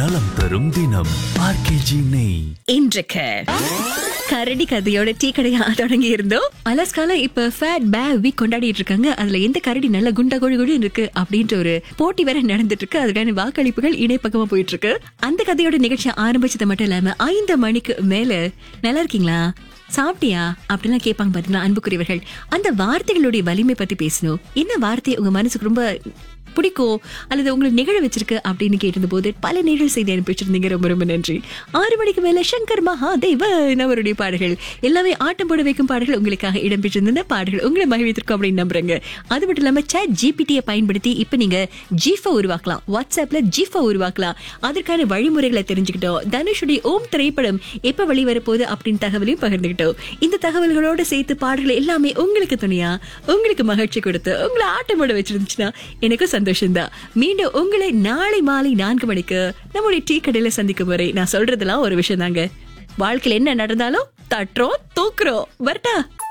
நலம் தரும் தினம் ஆர்கேஜி நெய் இன்றைக்கு கரடி கதையோட டீ கடையா தொடங்கி இருந்தோம் அலாஸ்கால இப்ப ஃபேட் பே வீக் கொண்டாடிட்டு இருக்காங்க அதுல எந்த கரடி நல்ல குண்டா கொழு கொழு இருக்கு அப்படின்ற ஒரு போட்டி வேற நடந்துட்டு இருக்கு அதுக்கான வாக்களிப்புகள் இணைப்பக்கமா போயிட்டு இருக்கு அந்த கதையோட நிகழ்ச்சி ஆரம்பிச்சது மட்டும் இல்லாம ஐந்து மணிக்கு மேல நல்லா இருக்கீங்களா சாப்பிட்டியா அப்படிலாம் கேட்பாங்க பாத்தீங்களா அன்புக்குரியவர்கள் அந்த வார்த்தைகளுடைய வலிமை பத்தி பேசணும் என்ன வார்த்தை உங்க மனசுக்கு ரொம்ப பிடிக்கும் அல்லது உங்களுக்கு நிகழ வச்சிருக்கு அப்படின்னு கேட்டிருந்த போது பல நிகழ் செய்தி அனுப்பிச்சிருந்தீங்க ரொம்ப ரொம்ப நன்றி ஆறு மணிக்கு மேல சங்கர் மகாதேவன் அவருடைய பாடல்கள் எல்லாமே ஆட்டம் போட வைக்கும் பாடல்கள் உங்களுக்காக இடம்பெற்றிருந்த பாடல்கள் உங்களை மகிழ்வித்திருக்கும் அப்படின்னு நம்புறேங்க அது மட்டும் இல்லாம சேட் ஜிபிடியை பயன்படுத்தி இப்ப நீங்க ஜிஃபா உருவாக்கலாம் வாட்ஸ்அப்ல ஜிஃபா உருவாக்கலாம் அதற்கான வழிமுறைகளை தெரிஞ்சுக்கிட்டோம் தனுஷுடைய ஓம் திரைப்படம் எப்ப வெளிவரப்போகுது அப்படின்னு தகவலையும் பகிர்ந்துகிட்டோம் இந்த தகவல்களோட சேர்த்து பாடல்கள் எல்லாமே உங்களுக்கு துணையா உங்களுக்கு மகிழ்ச்சி கொடுத்து உங்களை ஆட்டம் போட வச்சிருந்துச்சுன்னா எனக்கும் சந்தோஷம்தான் மீண்டும் உங்களை நாளை மாலை நான்கு மணிக்கு நம்முடைய டீ கடையில சந்திக்கும் வரை நான் சொல்றதெல்லாம் ஒரு விஷயம் தாங்க வாழ்க்கையில என்ன நடந்தாலும் தட்டுறோம் தூக்குறோம் வரட்டா